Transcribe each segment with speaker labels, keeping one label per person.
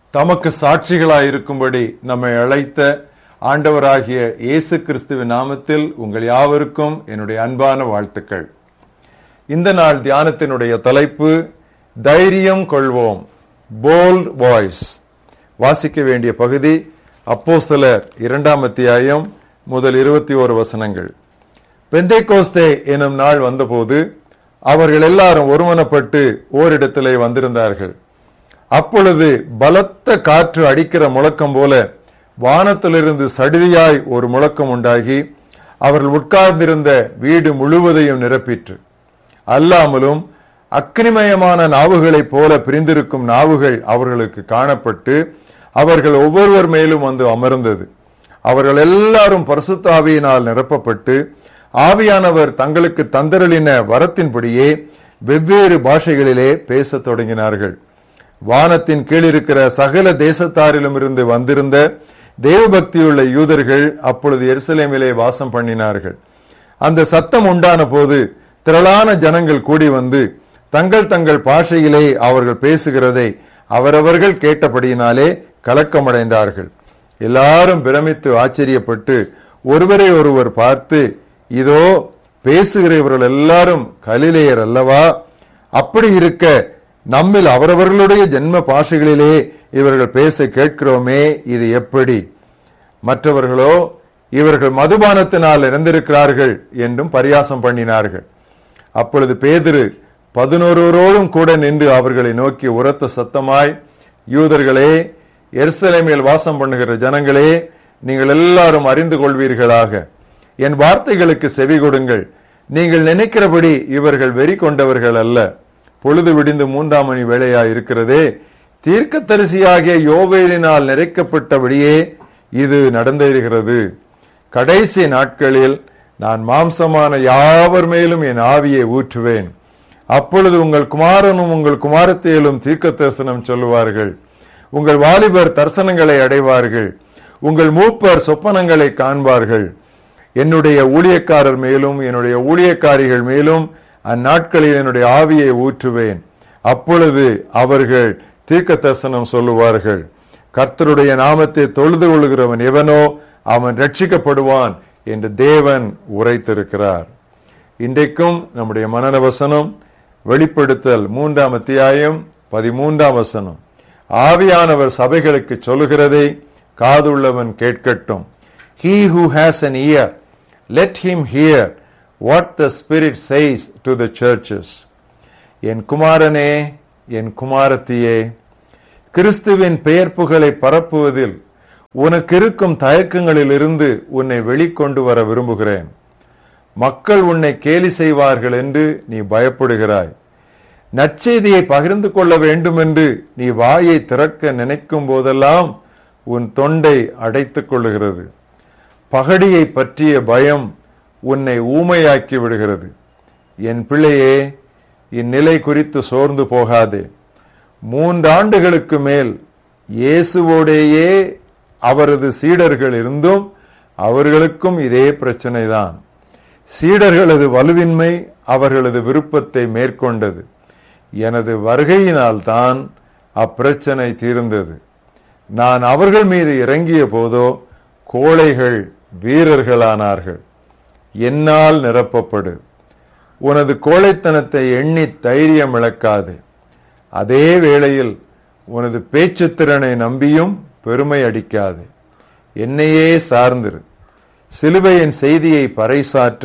Speaker 1: தமக்கு சாட்சிகளாய் இருக்கும்படி நம்மை அழைத்த ஆண்டவராகிய இயேசு கிறிஸ்துவின் நாமத்தில் உங்கள் யாவருக்கும் என்னுடைய அன்பான வாழ்த்துக்கள் இந்த நாள் தியானத்தினுடைய தலைப்பு தைரியம் கொள்வோம் போல்ட் வாய்ஸ் வாசிக்க வேண்டிய பகுதி அப்போஸ்தலர் இரண்டாம் அத்தியாயம் முதல் இருபத்தி ஓரு வசனங்கள் பெந்தைக்கோஸ்தே எனும் நாள் வந்தபோது அவர்கள் எல்லாரும் ஒருமனப்பட்டு ஓரிடத்திலே வந்திருந்தார்கள் அப்பொழுது பலத்த காற்று அடிக்கிற முழக்கம் போல வானத்திலிருந்து சடிதியாய் ஒரு முழக்கம் உண்டாகி அவர்கள் உட்கார்ந்திருந்த வீடு முழுவதையும் நிரப்பிற்று அல்லாமலும் அக்னிமயமான நாவுகளைப் போல பிரிந்திருக்கும் நாவுகள் அவர்களுக்கு காணப்பட்டு அவர்கள் ஒவ்வொருவர் மேலும் வந்து அமர்ந்தது அவர்கள் எல்லாரும் பரிசுத்தாவியினால் நிரப்பப்பட்டு ஆவியானவர் தங்களுக்கு தந்தரளின வரத்தின்படியே வெவ்வேறு பாஷைகளிலே பேசத் தொடங்கினார்கள் வானத்தின் கீழ் இருக்கிற சகல தேசத்தாரிலும் இருந்து வந்திருந்த தேவபக்தியுள்ள யூதர்கள் அப்பொழுது எருசலேமிலே வாசம் பண்ணினார்கள் அந்த சத்தம் உண்டான போது திரளான ஜனங்கள் கூடி வந்து தங்கள் தங்கள் பாஷையிலே அவர்கள் பேசுகிறதை அவரவர்கள் கேட்டபடியினாலே கலக்கமடைந்தார்கள் எல்லாரும் பிரமித்து ஆச்சரியப்பட்டு ஒருவரை ஒருவர் பார்த்து இதோ பேசுகிற இவர்கள் எல்லாரும் கலிலேயர் அல்லவா அப்படி இருக்க நம்மில் அவரவர்களுடைய ஜென்ம பாஷைகளிலே இவர்கள் பேச கேட்கிறோமே இது எப்படி மற்றவர்களோ இவர்கள் மதுபானத்தினால் இறந்திருக்கிறார்கள் என்றும் பரியாசம் பண்ணினார்கள் அப்பொழுது பேதிரு பதினோருவரோடும் கூட நின்று அவர்களை நோக்கி உரத்த சத்தமாய் யூதர்களே எருசலேமில் வாசம் பண்ணுகிற ஜனங்களே நீங்கள் எல்லாரும் அறிந்து கொள்வீர்களாக என் வார்த்தைகளுக்கு செவி கொடுங்கள் நீங்கள் நினைக்கிறபடி இவர்கள் வெறி கொண்டவர்கள் அல்ல பொழுது விடிந்து மூன்றாம் மணி வேளையா இருக்கிறதே தீர்க்கத்தரிசியாகிய யோவேலினால் நிறைக்கப்பட்டபடியே இது நடந்திருக்கிறது கடைசி நாட்களில் நான் மாம்சமான யாவர் மேலும் என் ஆவியை ஊற்றுவேன் அப்பொழுது உங்கள் குமாரனும் உங்கள் குமாரத்தியலும் தீர்க்க தரிசனம் சொல்லுவார்கள் உங்கள் வாலிபர் தரிசனங்களை அடைவார்கள் உங்கள் மூப்பர் சொப்பனங்களை காண்பார்கள் என்னுடைய ஊழியக்காரர் மேலும் என்னுடைய ஊழியக்காரிகள் மேலும் அந்நாட்களில் என்னுடைய ஆவியை ஊற்றுவேன் அப்பொழுது அவர்கள் தீர்க்க தரிசனம் சொல்லுவார்கள் கர்த்தருடைய நாமத்தை தொழுது கொள்கிறவன் எவனோ அவன் ரட்சிக்கப்படுவான் என்று தேவன் உரைத்திருக்கிறார் இன்றைக்கும் நம்முடைய மனநவசனம் வெளிப்படுத்தல் மூன்றாம் அத்தியாயம் பதிமூன்றாம் வசனம் ஆவியானவர் சபைகளுக்கு சொல்லுகிறதை காதுள்ளவன் கேட்கட்டும் he who has an ear let him hear what the spirit says to the churches என் குமாரனே என் குமாரத்தியே கிறிஸ்துவின் பெயர்ப்புகளை பரப்புவதில் உனக்கு இருக்கும் தயக்கங்களில் இருந்து உன்னை வெளிக்கொண்டு வர விரும்புகிறேன் மக்கள் உன்னை கேலி செய்வார்கள் என்று நீ பயப்படுகிறாய் நற்செய்தியை பகிர்ந்து கொள்ள வேண்டும் என்று நீ வாயை திறக்க நினைக்கும் போதெல்லாம் உன் தொண்டை அடைத்துக் கொள்ளுகிறது பகடியை பற்றிய பயம் உன்னை ஊமையாக்கி விடுகிறது என் பிள்ளையே இந்நிலை குறித்து சோர்ந்து போகாதே மூன்றாண்டுகளுக்கு மேல் இயேசுவோடேயே அவரது சீடர்கள் இருந்தும் அவர்களுக்கும் இதே பிரச்சனை தான் சீடர்களது வலுவின்மை அவர்களது விருப்பத்தை மேற்கொண்டது எனது வருகையினால் தான் அப்பிரச்சனை தீர்ந்தது நான் அவர்கள் மீது இறங்கிய போதோ கோழைகள் வீரர்களானார்கள் என்னால் நிரப்பப்படு உனது கோழைத்தனத்தை எண்ணி தைரியம் இழக்காது அதே வேளையில் உனது பேச்சுத்திறனை நம்பியும் பெருமை அடிக்காது என்னையே சார்ந்திரு சிலுவையின் செய்தியை பறைசாற்ற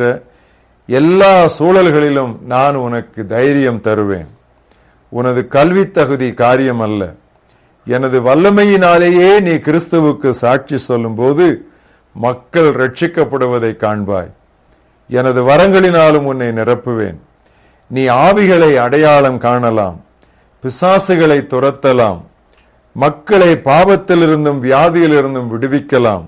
Speaker 1: எல்லா சூழல்களிலும் நான் உனக்கு தைரியம் தருவேன் உனது கல்வி தகுதி காரியம் அல்ல எனது வல்லமையினாலேயே நீ கிறிஸ்துவுக்கு சாட்சி சொல்லும்போது மக்கள் ரட்சிக்கப்படுவதை காண்பாய் எனது வரங்களினாலும் உன்னை நிரப்புவேன் நீ ஆவிகளை அடையாளம் காணலாம் பிசாசுகளை துரத்தலாம் மக்களை பாவத்திலிருந்தும் வியாதியிலிருந்தும் விடுவிக்கலாம்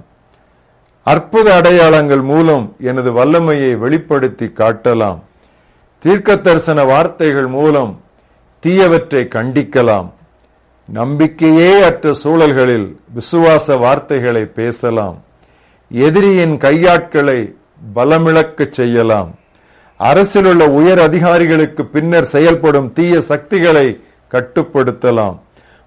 Speaker 1: அற்புத அடையாளங்கள் மூலம் எனது வல்லமையை வெளிப்படுத்தி காட்டலாம் தீர்க்க தரிசன வார்த்தைகள் மூலம் தீயவற்றை கண்டிக்கலாம் நம்பிக்கையே அற்ற சூழல்களில் விசுவாச வார்த்தைகளை பேசலாம் எதிரியின் கையாட்களை பலமிழக்கச் செய்யலாம் அரசில் உள்ள உயர் அதிகாரிகளுக்கு பின்னர் செயல்படும் தீய சக்திகளை கட்டுப்படுத்தலாம்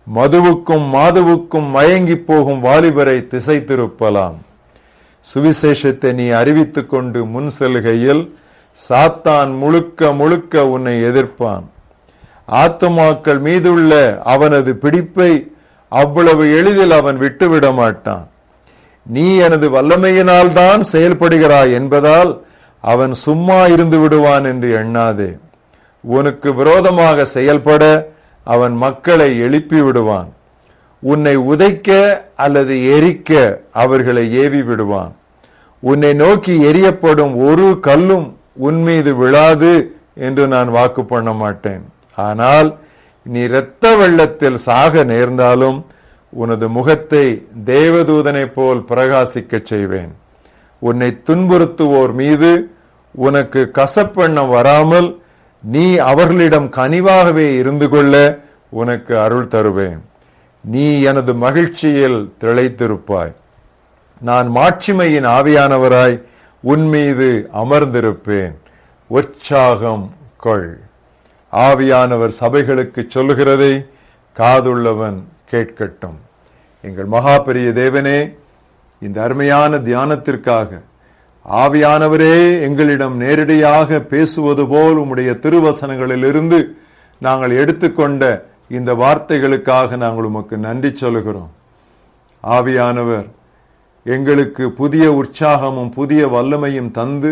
Speaker 1: மதுவுக்கும் மாதுவுக்கும் மயங்கி போகும் வாலிபரை திசை திருப்பலாம் சுவிசேஷத்தை நீ அறிவித்துக் கொண்டு முன் செல்கையில் சாத்தான் முழுக்க முழுக்க உன்னை எதிர்ப்பான் ஆத்துமாக்கள் மீதுள்ள அவனது பிடிப்பை அவ்வளவு எளிதில் அவன் விட்டுவிட மாட்டான் நீ எனது வல்லமையினால் தான் செயல்படுகிறாய் என்பதால் அவன் சும்மா இருந்து விடுவான் என்று எண்ணாதே உனக்கு விரோதமாக செயல்பட அவன் மக்களை எழுப்பி விடுவான் உன்னை உதைக்க அல்லது எரிக்க அவர்களை ஏவி விடுவான் உன்னை நோக்கி எரியப்படும் ஒரு கல்லும் உன் மீது விழாது என்று நான் வாக்கு பண்ண மாட்டேன் ஆனால் நீ இரத்த வெள்ளத்தில் சாக நேர்ந்தாலும் உனது முகத்தை தேவதூதனை போல் பிரகாசிக்கச் செய்வேன் உன்னை துன்புறுத்துவோர் மீது உனக்கு கசப்பெண்ணம் வராமல் நீ அவர்களிடம் கனிவாகவே இருந்து கொள்ள உனக்கு அருள் தருவேன் நீ எனது மகிழ்ச்சியில் திளைத்திருப்பாய் நான் மாட்சிமையின் ஆவியானவராய் உன் மீது அமர்ந்திருப்பேன் உற்சாகம் கொள் ஆவியானவர் சபைகளுக்கு சொல்லுகிறதை காதுள்ளவன் கேட்கட்டும் எங்கள் மகா பெரிய தேவனே இந்த அருமையான தியானத்திற்காக ஆவியானவரே எங்களிடம் நேரடியாக பேசுவது போல் உம்முடைய திருவசனங்களிலிருந்து நாங்கள் எடுத்துக்கொண்ட இந்த வார்த்தைகளுக்காக நாங்கள் உமக்கு நன்றி சொல்லுகிறோம் ஆவியானவர் எங்களுக்கு புதிய உற்சாகமும் புதிய வல்லமையும் தந்து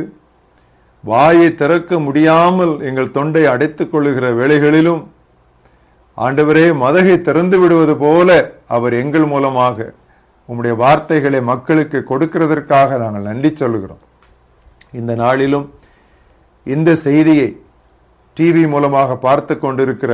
Speaker 1: வாயை திறக்க முடியாமல் எங்கள் தொண்டை அடைத்துக் கொள்ளுகிற வேளைகளிலும் ஆண்டவரே மதகை திறந்து விடுவது போல அவர் எங்கள் மூலமாக உம்முடைய வார்த்தைகளை மக்களுக்கு கொடுக்கிறதற்காக நாங்கள் நன்றி சொல்லுகிறோம் இந்த நாளிலும் இந்த செய்தியை டிவி மூலமாக பார்த்து கொண்டிருக்கிற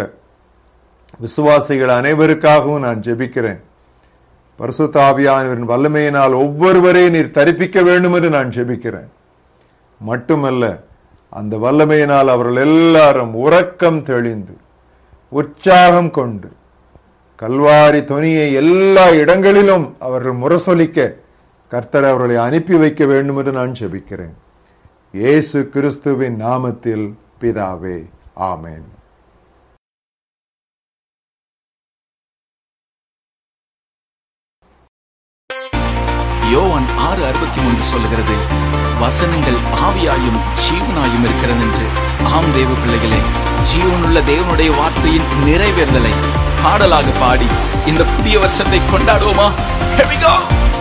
Speaker 1: விசுவாசிகள் அனைவருக்காகவும் நான் ஜெபிக்கிறேன் பரிசுத்த ஆவியானவரின் வல்லமையினால் ஒவ்வொருவரையும் நீர் தரிப்பிக்க வேண்டும் என்று நான் ஜெபிக்கிறேன் மட்டுமல்ல அந்த வல்லமையினால் அவர்கள் எல்லாரும் உறக்கம் தெளிந்து உற்சாகம் கொண்டு கல்வாரி துணியை எல்லா இடங்களிலும் அவர்கள் முரசொலிக்க கர்த்தர் அவர்களை அனுப்பி வைக்க வேண்டும் என்று நான் ஜெபிக்கிறேன் இயேசு கிறிஸ்துவின் நாமத்தில் பிதாவே ஆமென்
Speaker 2: யோவான் ஆறு அறுபத்தி மூன்று சொல்லுகிறது வசனங்கள் ஆவியாயும் ஜீவனாயும் இருக்கிறது என்று ஆம் தேவ பிள்ளைகளே ஜீவனுள்ள தேவனுடைய வார்த்தையின் நிறைவேறுதலை பாடலாக பாடி இந்த புதிய வருஷத்தை கொண்டாடுவோமா Here we go!